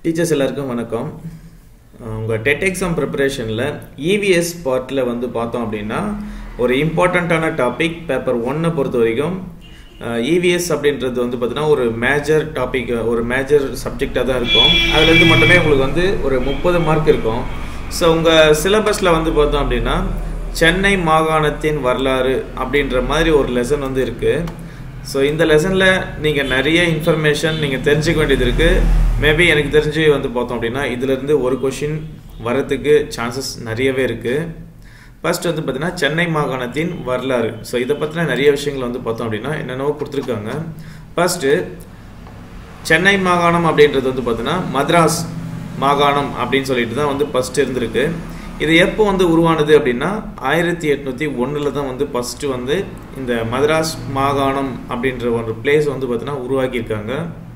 teachers எல்லாருக்கும் வணக்கம் உங்கள் டெட் எக்ஸாம் ப்ரிப்பரேஷனில் இவிஎஸ் பார்ட்டில் வந்து பார்த்தோம் அப்படின்னா ஒரு இம்பார்ட்டண்ட்டான டாபிக் பேப்பர் ஒன்னை பொறுத்த வரைக்கும் இவிஎஸ் அப்படின்றது வந்து பார்த்தீங்கன்னா ஒரு மேஜர் டாபிக் ஒரு மேஜர் சப்ஜெக்டாக தான் இருக்கும் அதுலேருந்து மட்டுமே உங்களுக்கு வந்து ஒரு முப்பது மார்க் இருக்கும் ஸோ உங்கள் சிலபஸில் வந்து பார்த்தோம் அப்படின்னா சென்னை மாகாணத்தின் வரலாறு அப்படின்ற மாதிரி ஒரு லெசன் வந்து இருக்குது ஸோ இந்த லெசனில் நீங்கள் நிறைய இன்ஃபர்மேஷன் நீங்கள் தெரிஞ்சுக்க வேண்டியது இருக்குது மேபி எனக்கு தெரிஞ்சு வந்து பார்த்தோம் அப்படின்னா இதுலேருந்து ஒரு கொஷின் வரத்துக்கு சான்சஸ் நிறையவே இருக்குது ஃபர்ஸ்ட் வந்து பார்த்தீங்கன்னா சென்னை மாகாணத்தின் வரலாறு ஸோ இதை பற்றின நிறைய விஷயங்கள் வந்து பார்த்தோம் அப்படின்னா என்னென்னவோ கொடுத்துருக்காங்க ஃபர்ஸ்ட்டு சென்னை மாகாணம் அப்படின்றது வந்து பார்த்தீங்கன்னா மദ്രാஸ் மாகாணம் அப்படின்னு சொல்லிட்டு தான் வந்து ஃபர்ஸ்ட் இருந்திருக்கு இது எப்போ வந்து உருவானது அப்படின்னா ஆயிரத்தி எட்நூற்றி ஒன்றில் தான் வந்து ஃபஸ்ட்டு வந்து இந்த மദ്രാஸ் மாகாணம் அப்படின்ற ஒரு பிளேஸ் வந்து பார்த்தீங்கன்னா உருவாக்கியிருக்காங்க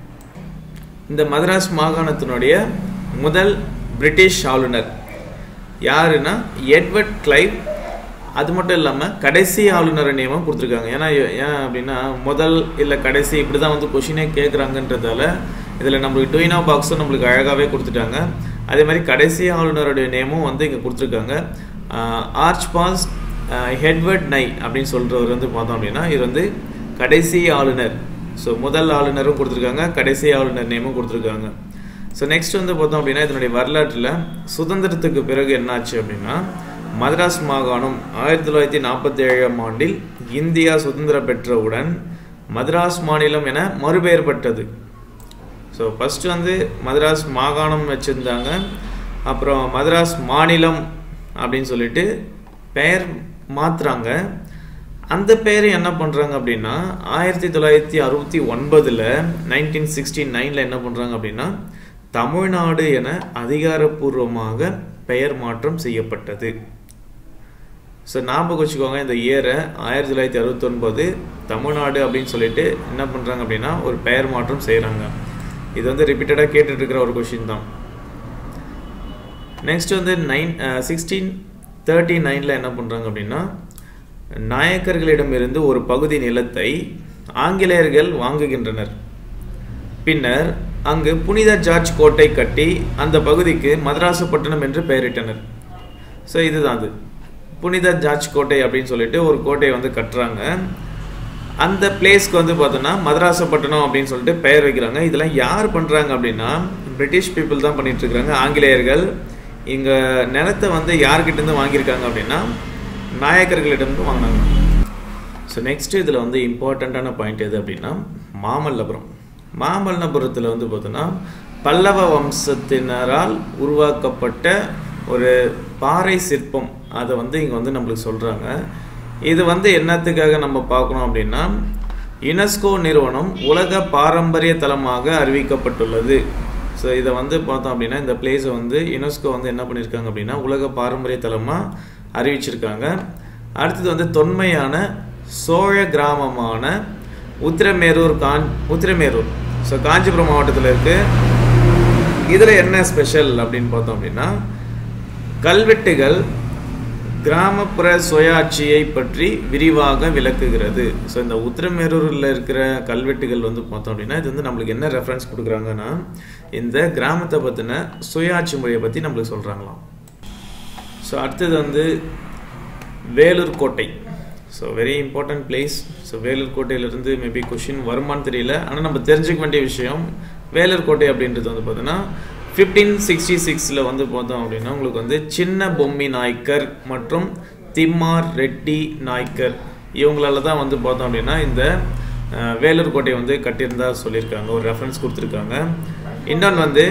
இந்த மദ്രാஸ் மாகாணத்தினுடைய முதல் பிரிட்டிஷ் ஆளுநர் யாருன்னா எட்வர்ட் கிளைவ் அது மட்டும் இல்லாமல் கடைசி ஆளுநர் நியமம் கொடுத்துருக்காங்க ஏன்னா ஏன் அப்படின்னா முதல் இல்லை கடைசி இப்படி தான் வந்து கொஷினே கேட்குறாங்கன்றதால இதில் நம்மளுக்கு டூயினா பாக்ஸும் நம்மளுக்கு அழகாகவே கொடுத்துட்டாங்க அதே மாதிரி கடைசி ஆளுநருடைய நேமும் வந்து இங்கே கொடுத்துருக்காங்க ஆர்ச் பாஸ் ஹெட்வர்ட் நை அப்படின்னு சொல்கிறவர் வந்து பார்த்தோம் அப்படின்னா இது வந்து கடைசி ஆளுநர் ஸோ முதல் ஆளுநரும் கொடுத்துருக்காங்க கடைசி ஆளுநர் நேமும் கொடுத்துருக்காங்க ஸோ நெக்ஸ்ட் வந்து பார்த்தோம் அப்படின்னா இதனுடைய வரலாற்றில் சுதந்திரத்துக்கு பிறகு என்னாச்சு அப்படின்னா மദ്രാஸ் மாகாணம் ஆயிரத்தி தொள்ளாயிரத்தி நாற்பத்தி ஏழாம் ஆண்டில் இந்தியா சுதந்திரம் பெற்றவுடன் மദ്രാஸ் மாநிலம் என மறுபெயர் பெற்றது ஸோ ஃபஸ்ட்டு வந்து மദ്രാஸ் மாகாணம் வச்சுருந்தாங்க அப்புறம் மദ്രാஸ் மாநிலம் அப்படின்னு சொல்லிட்டு பெயர் மாற்றுறாங்க அந்த பெயரை என்ன பண்ணுறாங்க அப்படின்னா ஆயிரத்தி தொள்ளாயிரத்தி அறுபத்தி ஒன்பதில் நைன்டீன் சிக்ஸ்டி நைனில் என்ன பண்ணுறாங்க அப்படின்னா தமிழ்நாடு என அதிகாரப்பூர்வமாக பெயர் மாற்றம் செய்யப்பட்டது ஸோ ஞாபகம் வச்சுக்கோங்க இந்த இயரை ஆயிரத்தி தொள்ளாயிரத்தி அறுபத்தொன்பது தமிழ்நாடு அப்படின்னு சொல்லிட்டு என்ன பண்ணுறாங்க அப்படின்னா ஒரு பெயர் மாற்றம் செய்கிறாங்க இது வந்து ரிப்பீட்டடாக கேட்டுட்டு இருக்கிற ஒரு கொஷின் தான் நெக்ஸ்ட் வந்து நைன் சிக்ஸ்டீன் தேர்ட்டி நைனில் என்ன பண்ணுறாங்க அப்படின்னா நாயக்கர்களிடமிருந்து ஒரு பகுதி நிலத்தை ஆங்கிலேயர்கள் வாங்குகின்றனர் பின்னர் அங்கு புனித ஜார்ஜ் கோட்டை கட்டி அந்த பகுதிக்கு மதராசப்பட்டினம் என்று பெயரிட்டனர் ஸோ இதுதான் அது புனித ஜார்ஜ் கோட்டை அப்படின்னு சொல்லிட்டு ஒரு கோட்டையை வந்து கட்டுறாங்க அந்த பிளேஸ்க்கு வந்து பார்த்தோன்னா மதராசப்பட்டினம் அப்படின்னு சொல்லிட்டு பெயர் வைக்கிறாங்க இதெல்லாம் யார் பண்ணுறாங்க அப்படின்னா பிரிட்டிஷ் பீப்புள் தான் பண்ணிட்டு இருக்கிறாங்க ஆங்கிலேயர்கள் இங்கே நிலத்தை வந்து யார்கிட்டேருந்து வாங்கியிருக்காங்க அப்படின்னா நாயக்கர்களிடமிருந்து வாங்கினாங்க ஸோ நெக்ஸ்ட் இதில் வந்து இம்பார்ட்டண்ட்டான பாயிண்ட் எது அப்படின்னா மாமல்லபுரம் மாமல்லபுரத்தில் வந்து பார்த்தோன்னா பல்லவ வம்சத்தினரால் உருவாக்கப்பட்ட ஒரு பாறை சிற்பம் அதை வந்து இங்கே வந்து நம்மளுக்கு சொல்கிறாங்க இது வந்து என்னத்துக்காக நம்ம பார்க்கணும் அப்படின்னா யுனெஸ்கோ நிறுவனம் உலக பாரம்பரிய தலமாக அறிவிக்கப்பட்டுள்ளது ஸோ இதை வந்து பார்த்தோம் அப்படின்னா இந்த பிளேஸை வந்து யுனெஸ்கோ வந்து என்ன பண்ணியிருக்காங்க அப்படின்னா உலக பாரம்பரிய தலமாக அறிவிச்சிருக்காங்க அடுத்தது வந்து தொன்மையான சோழ கிராமமான உத்திரமேரூர் காஞ் உத்திரமேரூர் ஸோ காஞ்சிபுரம் மாவட்டத்தில் இருக்குது இதில் என்ன ஸ்பெஷல் அப்படின்னு பார்த்தோம் அப்படின்னா கல்வெட்டுகள் கிராமப்புற சுயாட்சியை பற்றி விரிவாக விளக்குகிறது ஸோ இந்த உத்திரமேரூரில் இருக்கிற கல்வெட்டுகள் வந்து பார்த்தோம் அப்படின்னா இது வந்து நம்மளுக்கு என்ன ரெஃபரன்ஸ் கொடுக்குறாங்கன்னா இந்த கிராமத்தை பற்றின சுயாட்சி முறையை பற்றி நம்மளுக்கு சொல்கிறாங்களாம் ஸோ அடுத்தது வந்து வேலூர் கோட்டை so very important place so Vellore கோட்டையிலேருந்து மேபி கொஷின் வருமானு தெரியல ஆனால் நம்ம தெரிஞ்சுக்க வேண்டிய விஷயம் வேலூர் கோட்டை அப்படின்றது வந்து பார்த்தோன்னா ஃபிஃப்டீன் சிக்ஸ்டி சிக்ஸில் வந்து பார்த்தோம் அப்படின்னா உங்களுக்கு வந்து சின்ன பொம்மி நாய்க்கர் மற்றும் திம்மார் ரெட்டி நாய்க்கர் இவங்களால தான் வந்து பார்த்தோம் அப்படின்னா இந்த வேலூர் கோட்டையை வந்து கட்டியிருந்தா சொல்லியிருக்காங்க ஒரு ரெஃபரன்ஸ் கொடுத்துருக்காங்க இன்னொன்று வந்து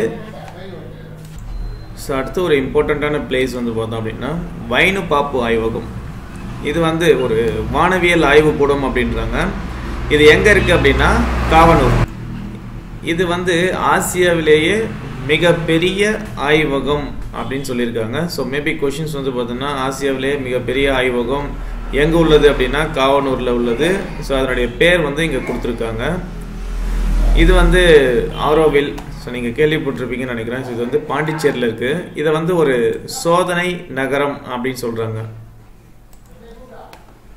ஸோ அடுத்து ஒரு இம்பார்ட்டண்ட்டான பிளேஸ் வந்து பார்த்தோம் அப்படின்னா வைனு பாப்பு ஆய்வகம் இது வந்து ஒரு வானவியல் ஆய்வு கூடம் அப்படின்றாங்க இது எங்கே இருக்குது அப்படின்னா காவனூர் இது வந்து ஆசியாவிலேயே மிகப்பெரிய ஆய்வகம் அப்படின்னு சொல்லியிருக்காங்க ஸோ மேபி கொஷின்ஸ் வந்து பார்த்தோன்னா ஆசியாவிலேயே மிகப்பெரிய ஆய்வகம் எங்கே உள்ளது அப்படின்னா காவனூரில் உள்ளது ஸோ அதனுடைய பேர் வந்து இங்கே கொடுத்துருக்காங்க இது வந்து ஆரோவில் ஸோ நீங்கள் கேள்விப்பட்டிருப்பீங்கன்னு நினைக்கிறேன் ஸோ இது வந்து பாண்டிச்சேரியில் இருக்குது இதை வந்து ஒரு சோதனை நகரம் அப்படின்னு சொல்கிறாங்க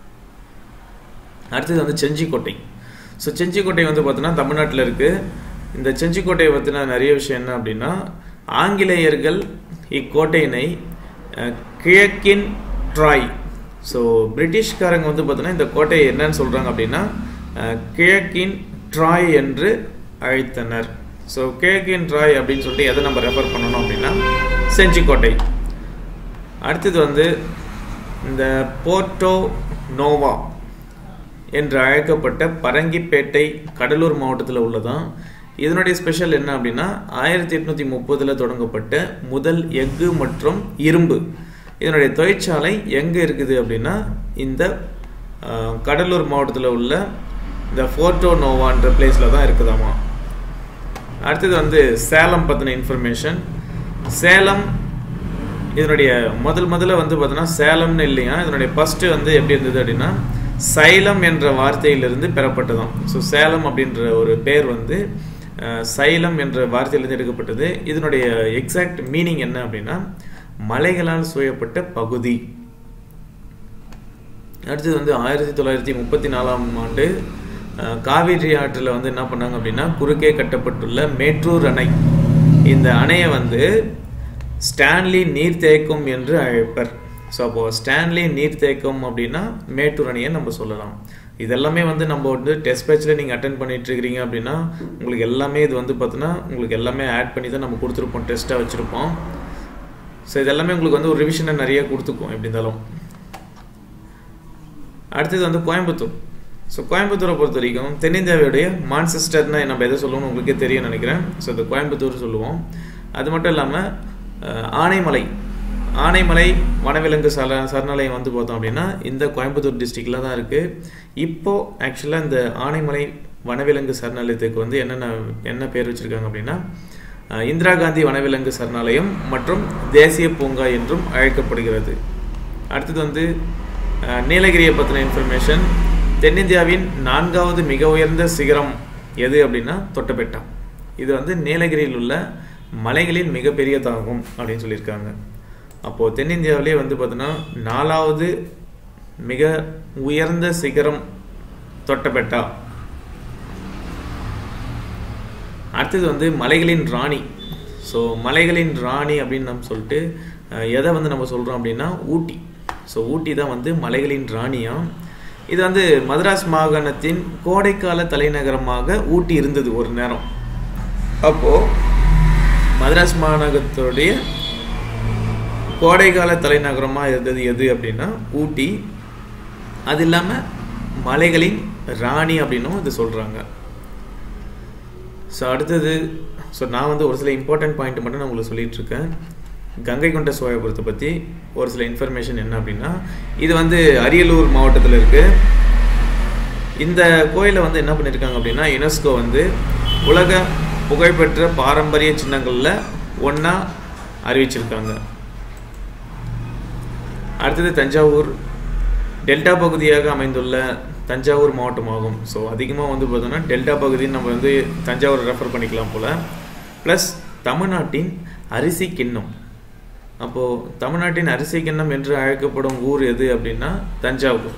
அடுத்தது வந்து செஞ்சிக்கோட்டை ஸோ செஞ்சிக்கோட்டை வந்து பார்த்தோன்னா தமிழ்நாட்டில் இருக்குது இந்த செஞ்சிக்கோட்டையை பற்றின நிறைய விஷயம் என்ன அப்படின்னா ஆங்கிலேயர்கள் இக்கோட்டையினை அஹ், கிழக்கின் ட்ராய் ஸோ பிரிட்டிஷ்காரங்க வந்து பார்த்தோன்னா இந்த கோட்டையை என்னன்னு சொல்கிறாங்க அப்படின்னா அஹ், கிழக்கின் ட்ராய் என்று அழைத்தனர் ஸோ கிழக்கின் ட்ராய் அப்படின்னு சொல்லிட்டு எதை நம்ம ரெஃபர் பண்ணணும் அப்படின்னா செஞ்சிக்கோட்டை அடுத்தது வந்து இந்த போர்ட்டோ நோவா என்று அழைக்கப்பட்ட பரங்கிப்பேட்டை கடலூர் மாவட்டத்தில் உள்ளதான் இதனுடைய ஸ்பெஷல் என்ன அப்படின்னா ஆயிரத்தி எட்நூத்தி முப்பதுல தொடங்கப்பட்ட முதல் எஃகு மற்றும் இரும்பு இதனுடைய தொழிற்சாலை எங்கே இருக்குது அப்படின்னா இந்த அஹ், கடலூர் மாவட்டத்தில் உள்ள இந்த ஃபோர்டோ நோவான்ற பிளேஸில் தான் இருக்குதாமா அடுத்தது வந்து சேலம் பற்றின இன்ஃபர்மேஷன் சேலம் இதனுடைய முதல் முதல்ல வந்து பார்த்தோன்னா சேலம்னு இல்லையா இதனுடைய ஃபர்ஸ்ட் வந்து எப்படி இருந்தது அப்படின்னா சைலம் என்ற வார்த்தையிலிருந்து பெறப்பட்டதாம் ஸோ சேலம் அப்படின்ற ஒரு பேர் வந்து அஹ், சைலம் என்ற வார்த்தையிலிருந்து எடுக்கப்பட்டது இதனுடைய எக்ஸாக்ட் மீனிங் என்ன அப்படின்னா மலைகளால் சூழப்பட்ட பகுதி அடுத்தது வந்து ஆயிரத்தி தொள்ளாயிரத்தி முப்பத்தி நாலாம் ஆண்டு அஹ், காவிரி ஆற்றில் வந்து என்ன பண்ணாங்க அப்படின்னா குறுக்கே கட்டப்பட்டுள்ள மேட்டூர் அணை இந்த அணையை வந்து ஸ்டான்லி நீர்த்தேக்கம் என்று அழைப்பர் ஸோ அப்போ ஸ்டான்லி நீர்த்தேக்கம் அப்படின்னா மேட்டூர் அணையை நம்ம சொல்லலாம் இதெல்லாமே வந்து நம்ம வந்து டெஸ்ட் பேட்சில் நீங்கள் அட்டன் பண்ணிட்டு இருக்கிறீங்க அப்படின்னா உங்களுக்கு எல்லாமே இது வந்து பார்த்தீங்கன்னா உங்களுக்கு எல்லாமே ஆட் பண்ணி தான் நம்ம கொடுத்துருப்போம் டெஸ்ட்டாக வச்சுருப்போம் ஸோ இதெல்லாமே உங்களுக்கு வந்து ஒரு ரிவிஷனை நிறைய கொடுத்துக்கும் எப்படி இருந்தாலும் அடுத்தது வந்து கோயம்புத்தூர் ஸோ கோயம்புத்தூரை பொறுத்த வரைக்கும் தென்னிந்தியாவுடைய மான்செஸ்டர்னா நம்ம எதை சொல்லுவோம்னு உங்களுக்கே தெரியும் நினைக்கிறேன் ஸோ இந்த கோயம்புத்தூர் சொல்லுவோம் அது மட்டும் இல்லாமல் ஆனைமலை ஆனைமலை வனவிலங்கு சர சரணாலயம் வந்து பார்த்தோம் அப்படின்னா இந்த கோயம்புத்தூர் டிஸ்ட்ரிக்டில் தான் இருக்குது இப்போது ஆக்சுவலாக இந்த ஆனைமலை வனவிலங்கு சரணாலயத்துக்கு வந்து என்னென்ன என்ன பேர் வச்சுருக்காங்க அப்படின்னா அஹ், இந்திரா காந்தி வனவிலங்கு சரணாலயம் மற்றும் தேசிய பூங்கா என்றும் அழைக்கப்படுகிறது அடுத்தது வந்து அஹ், நீலகிரியை பற்றின இன்ஃபர்மேஷன் தென்னிந்தியாவின் நான்காவது மிக உயர்ந்த சிகரம் எது அப்படின்னா தொட்டபெட்டா இது வந்து நீலகிரியில் உள்ள மலைகளின் மிகப்பெரியதாகும் அப்படின்னு சொல்லியிருக்காங்க அப்போது தென்னிந்தியாவிலே வந்து பார்த்தோன்னா நாலாவது மிக உயர்ந்த சிகரம் தொட்டபெட்டா அடுத்தது வந்து மலைகளின் ராணி ஸோ மலைகளின் ராணி அப்படின்னு நம்ம சொல்லிட்டு அஹ், எதை வந்து நம்ம சொல்கிறோம் அப்படின்னா ஊட்டி ஸோ ஊட்டி தான் வந்து மலைகளின் ராணியாம் இது வந்து மதராஸ் மாகாணத்தின் கோடைக்கால தலைநகரமாக ஊட்டி இருந்தது ஒரு நேரம் அப்போது மதராஸ் மாநகரத்துடைய கோடைக்கால தலைநகரமாக இருந்தது எது அப்படின்னா ஊட்டி அது இல்லாமல் மலைகளின் ராணி அப்படின்னும் இது சொல்கிறாங்க ஸோ அடுத்தது ஸோ நான் வந்து ஒரு சில இம்பார்ட்டன்ட் பாயிண்ட் மட்டும் நான் உங்களுக்கு சொல்லிட்டு இருக்கேன் கங்கை கொண்ட சோழபுரத்தை பற்றி ஒரு சில இன்ஃபர்மேஷன் என்ன அப்படின்னா இது வந்து அரியலூர் மாவட்டத்தில் இருக்குது இந்த கோயிலை வந்து என்ன பண்ணியிருக்காங்க அப்படின்னா யுனெஸ்கோ வந்து உலக புகழ்பெற்ற பாரம்பரிய சின்னங்களில் ஒன்றா அறிவிச்சிருக்காங்க அடுத்தது தஞ்சாவூர் டெல்டா பகுதியாக அமைந்துள்ள தஞ்சாவூர் மாவட்டமாகும் ஸோ அதிகமாக வந்து பார்த்தோன்னா டெல்டா பகுதின்னு நம்ம வந்து தஞ்சாவூர் ரெஃபர் பண்ணிக்கலாம் போல் ப்ளஸ் தமிழ்நாட்டின் அரிசி கிண்ணம் அப்போது தமிழ்நாட்டின் அரிசி கிண்ணம் என்று அழைக்கப்படும் ஊர் எது அப்படின்னா தஞ்சாவூர்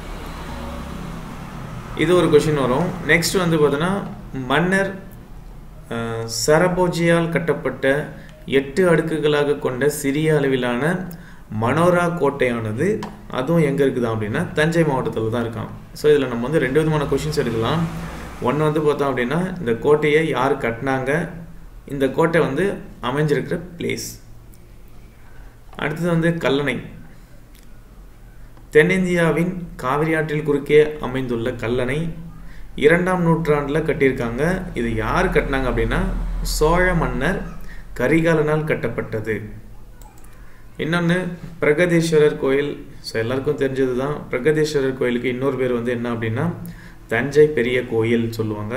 இது ஒரு கொஷின் வரும் நெக்ஸ்ட் வந்து பார்த்தோன்னா மன்னர் அஹ், சரபோஜியால் கட்டப்பட்ட எட்டு அடுக்குகளாக கொண்ட சிறிய அளவிலான மனோரா கோட்டையானது அதுவும் எங்கே இருக்குதா அப்படின்னா தஞ்சை மாவட்டத்தில் தான் இருக்கான் ஸோ இதில் நம்ம வந்து ரெண்டு விதமான கொஷின்ஸ் எடுக்கலாம் ஒன்று வந்து பார்த்தோம் அப்படின்னா இந்த கோட்டையை யார் கட்டினாங்க இந்த கோட்டை வந்து அமைஞ்சிருக்கிற பிளேஸ் அடுத்தது வந்து கல்லணை தென்னிந்தியாவின் காவிரி ஆற்றில் குறுக்கே அமைந்துள்ள கல்லணை இரண்டாம் நூற்றாண்டில் கட்டியிருக்காங்க இது யார் கட்டினாங்க அப்படின்னா சோழ மன்னர் கரிகாலனால் கட்டப்பட்டது இன்னொன்று பிரகதீஸ்வரர் கோயில் ஸோ எல்லாருக்கும் தெரிஞ்சது தான் பிரகதீஸ்வரர் கோயிலுக்கு இன்னொரு பேர் வந்து என்ன அப்படின்னா தஞ்சை பெரிய கோயில் சொல்லுவாங்க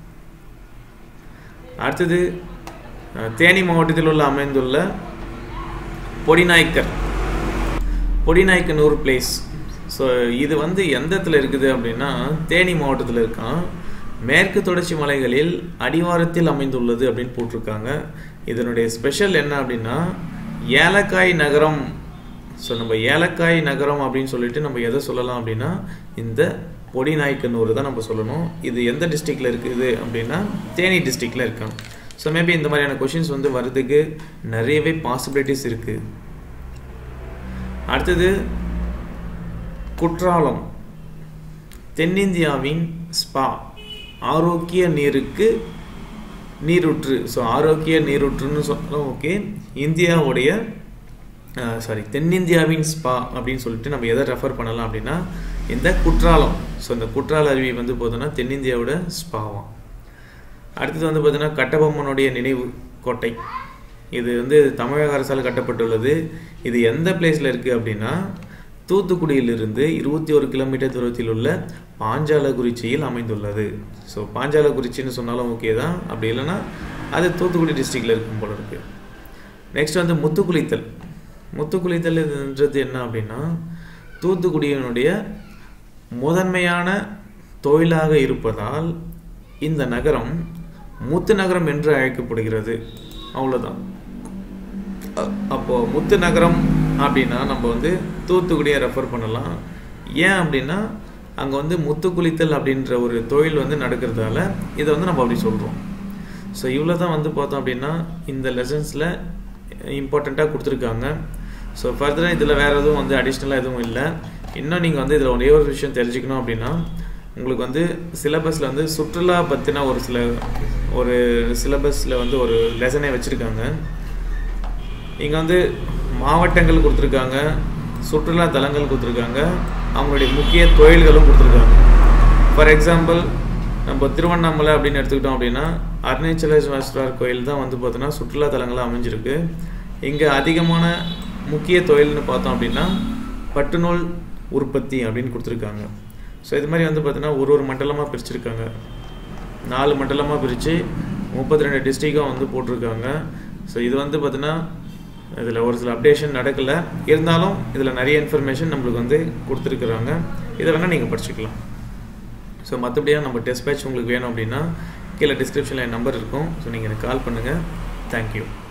அடுத்தது அஹ், தேனி மாவட்டத்தில் உள்ள அமைந்துள்ள பொடிநாய்க்கர் பொடிநாய்க்கனூர் பிளேஸ் ஸோ இது வந்து எந்த இடத்துல இருக்குது அப்படின்னா தேனி மாவட்டத்தில் இருக்கான் மேற்கு தொடர்ச்சி மலைகளில் அடிவாரத்தில் அமைந்துள்ளது அப்படின்னு போட்டிருக்காங்க இதனுடைய ஸ்பெஷல் என்ன அப்படின்னா ஏலக்காய் நகரம் ஸோ நம்ம ஏலக்காய் நகரம் அப்படின்னு சொல்லிட்டு நம்ம எதை சொல்லலாம் அப்படின்னா இந்த பொடிநாய்க்கனூர் தான் நம்ம சொல்லணும் இது எந்த டிஸ்ட்ரிக்டில் இருக்குது அப்படின்னா தேனி டிஸ்ட்ரிக்டில் இருக்காங்க ஸோ மேபி இந்த மாதிரியான கொஷின்ஸ் வந்து வர்றதுக்கு நிறையவே பாசிபிலிட்டிஸ் இருக்குது அடுத்தது குற்றாலம் தென்னிந்தியாவின் ஸ்பா ஆரோக்கிய நீருக்கு நீரூற்று ஸோ ஆரோக்கிய நீரூற்றுன்னு சொன்னாலும் ஓகே இந்தியாவுடைய சாரி தென்னிந்தியாவின் ஸ்பா அப்படின்னு சொல்லிட்டு நம்ம எதை ரெஃபர் பண்ணலாம் அப்படின்னா இந்த குற்றாலம் ஸோ இந்த குற்றால அருவி வந்து பார்த்தோன்னா தென்னிந்தியாவோட ஸ்பாவாம் அடுத்தது வந்து பார்த்தீங்கன்னா கட்டபொம்மனுடைய நினைவு கோட்டை இது வந்து தமிழக அரசால் கட்டப்பட்டுள்ளது இது எந்த பிளேஸில் இருக்குது அப்படின்னா தூத்துக்குடியிலிருந்து இருபத்தி ஒரு கிலோமீட்டர் தூரத்தில் உள்ள பாஞ்சாலக்குறிச்சியில் அமைந்துள்ளது ஸோ பாஞ்சாலக்குறிச்சின்னு சொன்னாலும் ஓகே தான் அப்படி இல்லைன்னா அது தூத்துக்குடி டிஸ்ட்ரிக்டில் இருக்கும் போல இருக்குது நெக்ஸ்ட் வந்து முத்துக்குளித்தல் முத்துக்குளித்தல்ன்றது என்ன அப்படின்னா தூத்துக்குடியினுடைய முதன்மையான தொழிலாக இருப்பதால் இந்த நகரம் முத்து நகரம் என்று அழைக்கப்படுகிறது அவ்வளோதான் அப்போது முத்து நகரம் அப்படின்னா நம்ம வந்து தூத்துக்குடியை ரெஃபர் பண்ணலாம் ஏன் அப்படின்னா அங்கே வந்து முத்து குளித்தல் அப்படின்ற ஒரு தொழில் வந்து நடக்கிறதால இதை வந்து நம்ம அப்படி சொல்கிறோம் ஸோ இவ்வளோ தான் வந்து பார்த்தோம் அப்படின்னா இந்த லெசன்ஸில் இம்பார்ட்டண்ட்டாக கொடுத்துருக்காங்க ஸோ ஃபர்தராக இதில் வேறு எதுவும் வந்து அடிஷ்னலாக எதுவும் இல்லை இன்னும் நீங்கள் வந்து இதில் ஒரே ஒரு விஷயம் தெரிஞ்சுக்கணும் அப்படின்னா உங்களுக்கு வந்து சிலபஸில் வந்து சுற்றுலா பற்றின ஒரு சில ஒரு சிலபஸில் வந்து ஒரு லெசனே வச்சுருக்காங்க இங்கே வந்து மாவட்டங்கள் கொடுத்துருக்காங்க சுற்றுலா தலங்கள் கொடுத்துருக்காங்க அவங்களுடைய முக்கிய தொழில்களும் கொடுத்துருக்காங்க ஃபார் எக்ஸாம்பிள் நம்ம திருவண்ணாமலை அப்படின்னு எடுத்துக்கிட்டோம் அப்படின்னா அருணாச்சலேஸ்வரர் கோயில் தான் வந்து பார்த்தோன்னா சுற்றுலா தலங்களாக அமைஞ்சிருக்கு இங்கே அதிகமான முக்கிய தொழில்னு பார்த்தோம் அப்படின்னா பட்டுநூல் உற்பத்தி அப்படின்னு கொடுத்துருக்காங்க ஸோ இது மாதிரி வந்து பார்த்தீங்கன்னா ஒரு ஒரு மண்டலமாக பிரிச்சிருக்காங்க நாலு மண்டலமாக பிரித்து முப்பத்தி ரெண்டு டிஸ்ட்ரிக்டாக வந்து போட்டிருக்காங்க ஸோ இது வந்து பார்த்தீங்கன்னா இதில் ஒரு சில அப்டேஷன் நடக்கலை இருந்தாலும் இதில் நிறைய இன்ஃபர்மேஷன் நம்மளுக்கு வந்து கொடுத்துருக்குறாங்க இதை வேணால் நீங்கள் படிச்சுக்கலாம் ஸோ மற்றபடியாக நம்ம டெஸ்ட் பேட்ச் உங்களுக்கு வேணும் அப்படின்னா கீழே டிஸ்கிரிப்ஷனில் என் நம்பர் இருக்கும் ஸோ நீங்கள் எனக்கு கால் பண்ணுங்கள் தேங்க்யூ